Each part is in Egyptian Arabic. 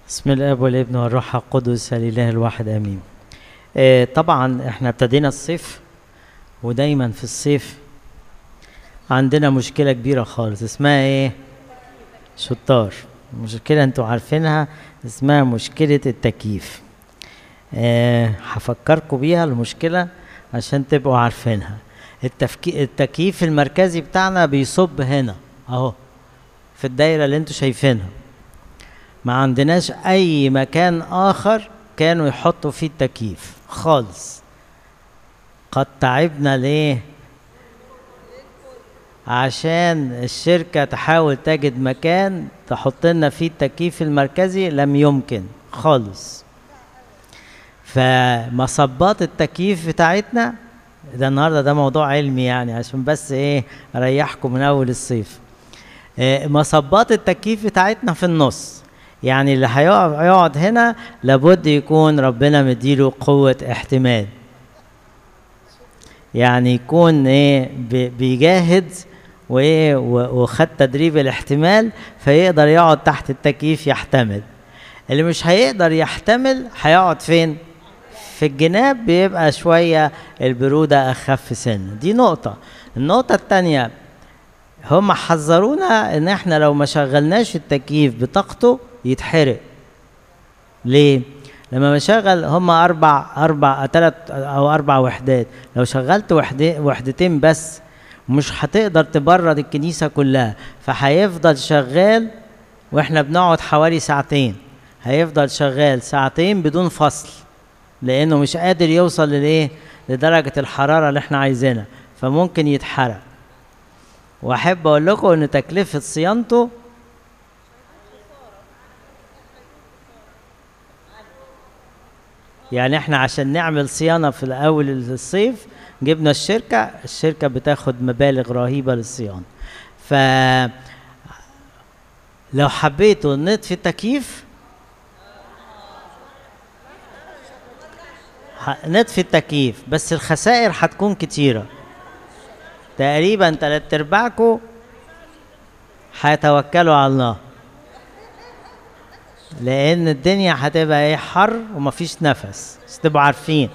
بسم الاب والابن والروح القدس الاله الواحد امين آه طبعا احنا ابتدينا الصيف ودايما في الصيف عندنا مشكله كبيره خالص اسمها ايه شطار مشكله انتوا عارفينها اسمها مشكله التكييف آه هفكركم بيها المشكله عشان تبقوا عارفينها التفكي... التكييف المركزي بتاعنا بيصب هنا اهو في الدايره اللي انتوا شايفينها ما عندناش اي مكان اخر كانوا يحطوا فيه التكييف خالص قد تعبنا ليه عشان الشركة تحاول تجد مكان تحط لنا فيه التكييف المركزي لم يمكن خالص فمصبات التكييف بتاعتنا ده النهارده ده موضوع علمي يعني عشان بس ايه اريحكم من اول الصيف إيه مصبات التكييف بتاعتنا في النص يعني اللي هيقعد يقعد هنا لابد يكون ربنا مديله قوة احتمال يعني يكون ايه بيجاهد وايه وخد تدريب الاحتمال فيقدر يقعد تحت التكييف يحتمل اللي مش هيقدر يحتمل هيقعد فين في الجناب بيبقى شوية البرودة أخف سنة دي نقطة النقطة التانية هم حذرونا ان احنا لو ما شغلناش التكييف بطاقته يتحرق ليه لما بشغل هم اربع اربع ثلاث او اربع وحدات لو شغلت وحدة وحدتين بس مش هتقدر تبرد الكنيسه كلها فهيفضل شغال واحنا بنقعد حوالي ساعتين هيفضل شغال ساعتين بدون فصل لانه مش قادر يوصل للايه لدرجه الحراره اللي احنا عايزينها فممكن يتحرق واحب اقول لكم ان تكلفه صيانته يعني احنا عشان نعمل صيانه في الاول الصيف جبنا الشركه الشركه بتاخد مبالغ رهيبه للصيانه ف لو حبيتوا نطفي التكييف نطفي التكييف بس الخسائر هتكون كتيره تقريبا تلات ارباعكم هيتوكلوا على الله لان الدنيا هتبقى ايه حر ومفيش نفس بس تبقوا عارفين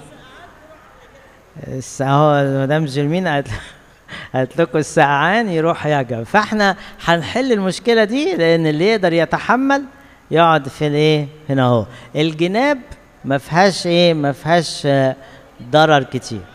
اهو مدام جيرمين قالت قالت لكم السقعان يروح يعجب فاحنا هنحل المشكله دي لان اللي يقدر يتحمل يقعد في الايه هنا اهو الجناب ما فيهاش ايه ما فيهاش ضرر كتير